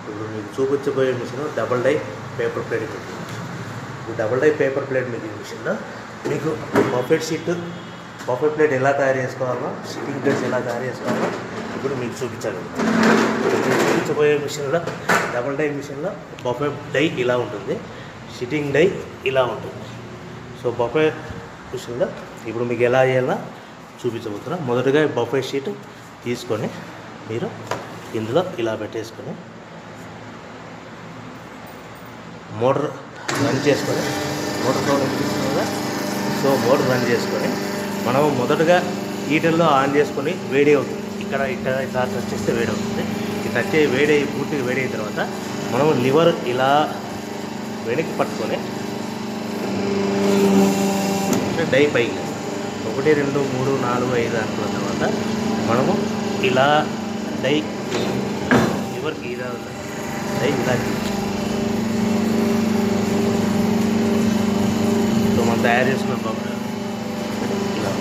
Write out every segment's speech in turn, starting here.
ఇప్పుడు మీకు చూపించబోయే machine double die paper plate machine ఈ double die paper plate making మిషన్లో మీకు బఫెట్ షీట్ బఫెట్ ప్లేట్ ఎలా తయారు చేసుకోవాలో షీటింగ్ ప్లేట్స్ ఎలా తయారు చేసుకోవాలో ఇప్పుడు మీకు చూపించాలి ఇప్పుడు మీకు చూపించబోయే మిషన్లో డబల్ డై మిషన్లో బఫెట్ డై ఇలా ఉంటుంది షీటింగ్ డై ఇలా ఉంటుంది సో బఫే మిషన్లో ఇప్పుడు మీకు ఎలా చేయాలో చూపించబోతున్నా మొదటగా బఫే షీట్ తీసుకొని మీరు ఇందులో ఇలా పెట్టేసుకొని మోటార్ రన్ చేసుకొని మోటార్ పవర్ తీసుకుని కదా సో మోటార్ రన్ చేసుకొని మనం మొదటగా హీటర్లో ఆన్ చేసుకొని వేడి అవుతుంది ఇక్కడ ఇక్కడ ఇట్లా టచ్ చేస్తే వేడి అవుతుంది ఈ టచ్ అయ్యి వేడి అయ్యి పూర్తిగా వేడి అయిన తర్వాత మనం లివర్ ఇలా వెనక్కి పట్టుకొని డై పైకి లేస్తాం. ఒకటి రెండు మూడు నాలుగు ఐదు అనుకున్న తర్వాత మనము ఇలా డై లివర్కి ఇలా ఉంది. డై ఇలా తీయాలి. సో మనం తయారు చేసుకున్న బొమ్మ ఇలా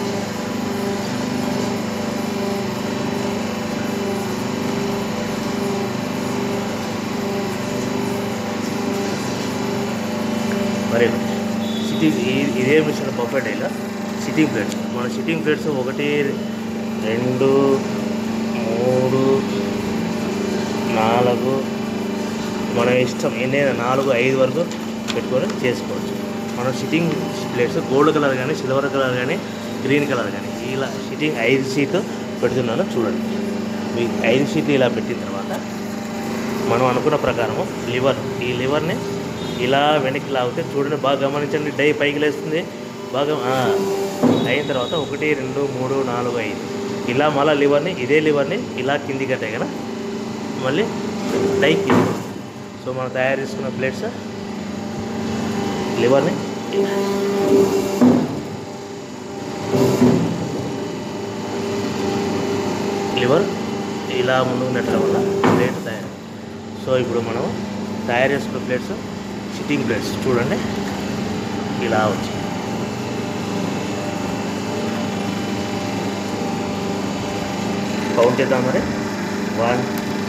మరి సిట్టింగ్ ఈ- ఇదే మిషన్ బఫెట్ ఇలా సిట్టింగ్ ప్లేట్స్ మన సిట్టింగ్ ప్లేట్స్ ఒకటి రెండు మూడు నాలుగు మన ఇష్టం ఎన్నైనా నాలుగు ఐదు వరకు పెట్టుకొని చేసుకోవచ్చు మనం సిట్టింగ్ ప్లేట్స్ గోల్డ్ కలర్ కానీ సిల్వర్ కలర్ కానీ గ్రీన్ కలర్ కానీ ఇలా సిట్టింగ్ ఐదు సీట్లు పెడుతున్నాను చూడండి మీ ఐదు సీట్లు ఇలా పెట్టిన తర్వాత మనం అనుకున్న ప్రకారము లివర్ ఈ లివర్ని ఇలా వెనక్కి లాగితే చూడండి బాగా గమనించండి డై పైకి లేస్తుంది బాగా ఆ, అయిన తర్వాత ఒకటి రెండు మూడు నాలుగు ఐదు ఇలా మళ్ళీ లివర్ని ఇదే లివర్ని ఇలా కిందికి కట్టే కదా మళ్ళీ డై కింద సో మనం తయారు చేసుకున్న ప్లేట్స్ లివర్ని లివర్ ఇలా ముందుకు నెట్టడం వల్ల ప్లేట్ తయారు సో ఇప్పుడు మనం తయారు చేసుకున్న ప్లేట్స్ సిట్టింగ్ ప్లేట్స్ చూడండి ఇలా వచ్చి కౌంట్ చేద్దాం మరి వన్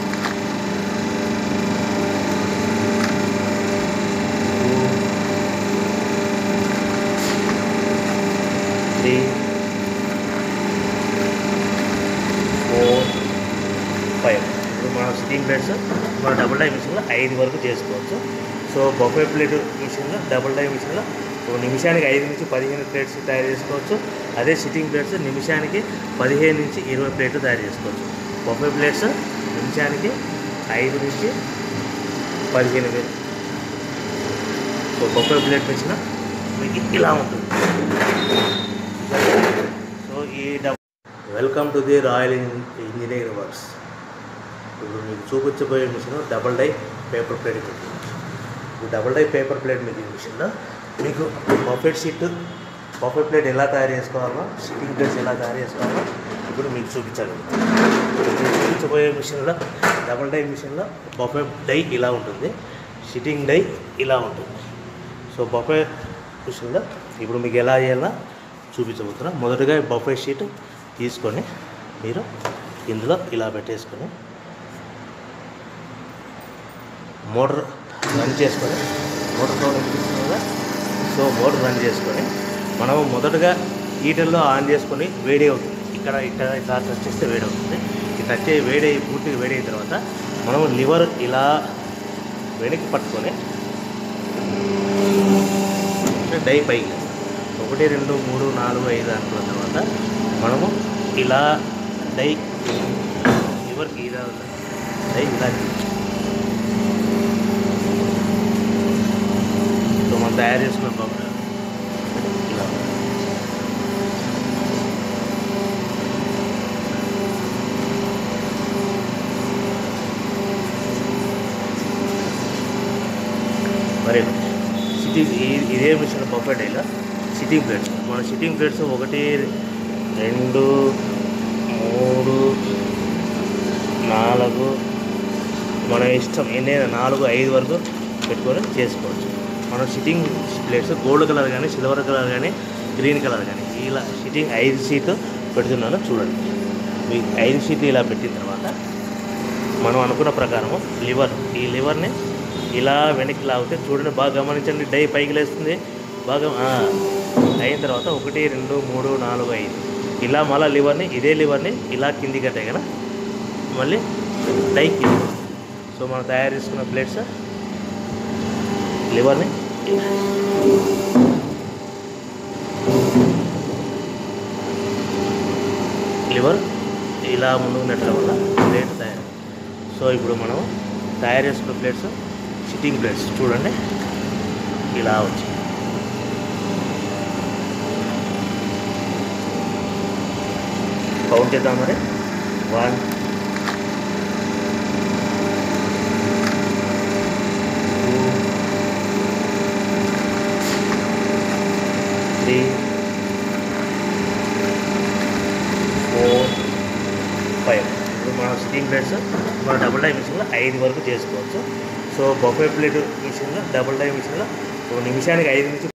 త్రీ ఫోర్ ఫైవ్ ఇప్పుడు మన సిట్టింగ్ ప్లేట్స్ మన డబుల్ డై మిషన్లో ఐదు వరకు చేసుకోవచ్చు సో బొఫే ప్లేట్ మిషన్లో డబుల్ డై మిషన్లో ఒక నిమిషానికి ఐదు నుంచి పదిహేను ప్లేట్స్ తయారు చేసుకోవచ్చు అదే సిట్టింగ్ ప్లేట్స్ నిమిషానికి పదిహేను నుంచి ఇరవై ప్లేట్లు తయారు చేసుకోవచ్చు బొఫే ప్లేట్స్ నిమిషానికి ఐదు నుంచి పదిహేను వేలు సో బొఫే ప్లేట్ మిషన్ మీకు ఇలా ఉంటుంది సో ఈ డబ్ welcome to the Royal Engineering Works ఇప్పుడు మీకు చూపించబోయే machine double die paper plate machine ఈ double die paper plate making మిషన్లో మీకు బఫెట్ షీట్ బఫెట్ ప్లేట్ ఎలా తయారు చేసుకోవాలో షీటింగ్ ప్లేట్స్ ఎలా తయారు చేసుకోవాలో ఇప్పుడు మీకు చూపించాలి ఇప్పుడు మీకు చూపించబోయే మిషన్లో డబల్ డై మిషన్లో బఫెట్ డై ఇలా ఉంటుంది షీటింగ్ డై ఇలా ఉంటుంది సో బఫే మిషన్లో ఇప్పుడు మీకు ఎలా చేయాలో చూపించబోతున్నా మొదటగా బఫే షీట్ తీసుకొని మీరు ఇందులో ఇలా పెట్టేసుకొని మోటార్ రన్ చేసుకొని మోటార్ పవర్ తీసుకుని కదా సో మోటార్ రన్ చేసుకొని మనం మొదటగా హీటర్లో ఆన్ చేసుకొని వేడి అవుతుంది ఇక్కడ ఇక్కడ ఇట్లా టచ్ చేస్తే వేడి అవుతుంది ఈ టచ్ అయ్యి వేడి అయ్యి పూర్తిగా వేడి అయిన తర్వాత మనం లివర్ ఇలా వెనక్కి పట్టుకొని డై పైకి లేస్తాం. ఒకటి రెండు మూడు నాలుగు ఐదు అనుకున్న తర్వాత మనము ఇలా డై లివర్కి ఇలా ఉంది. డై ఇలా తీయాలి. సో మనం తయారు చేసుకున్న బొమ్మ ఇలా మరి సిట్టింగ్ ఈ- ఇదే మిషన్ బఫెట్ ఇలా సిట్టింగ్ ప్లేట్స్ మన సిట్టింగ్ ప్లేట్స్ ఒకటి రెండు మూడు నాలుగు మన ఇష్టం ఎన్నైనా నాలుగు ఐదు వరకు పెట్టుకొని చేసుకోవచ్చు మనం సిట్టింగ్ ప్లేట్స్ గోల్డ్ కలర్ కానీ సిల్వర్ కలర్ కానీ గ్రీన్ కలర్ కానీ ఇలా సిట్టింగ్ ఐదు సీట్లు పెడుతున్నాను చూడండి మీ ఐదు సీట్లు ఇలా పెట్టిన తర్వాత మనం అనుకున్న ప్రకారము లివర్ ఈ లివర్ని ఇలా వెనక్కి లాగితే చూడండి బాగా గమనించండి డై పైకి లేస్తుంది బాగా ఆ, అయిన తర్వాత ఒకటి రెండు మూడు నాలుగు ఐదు ఇలా మళ్ళీ లివర్ని ఇదే లివర్ని ఇలా కిందికి అంటే కదా మళ్ళీ డై కింది సో మనం తయారు చేసుకున్న ప్లేట్స్ లివర్ని ఇలా. లివర్ ఇలా ముందుకు నెట్టడం వల్ల ప్లేట్ తయారు సో ఇప్పుడు మనం తయారు చేసుకున్న ప్లేట్స్ సిట్టింగ్ ప్లేట్స్ చూడండి ఇలా వచ్చి కౌంట్ చేద్దాం మరి వన్ త్రీ ఫోర్ ఫైవ్ ఇప్పుడు మన స్టీమ్ ప్లేట్స్ మన డబుల్ డై మిషన్లో ఐదు వరకు చేసుకోవచ్చు సో బఫే ప్లేట్ మిషన్లో డబుల్ డై మిషన్లో ఒక నిమిషానికి ఐదు నుంచి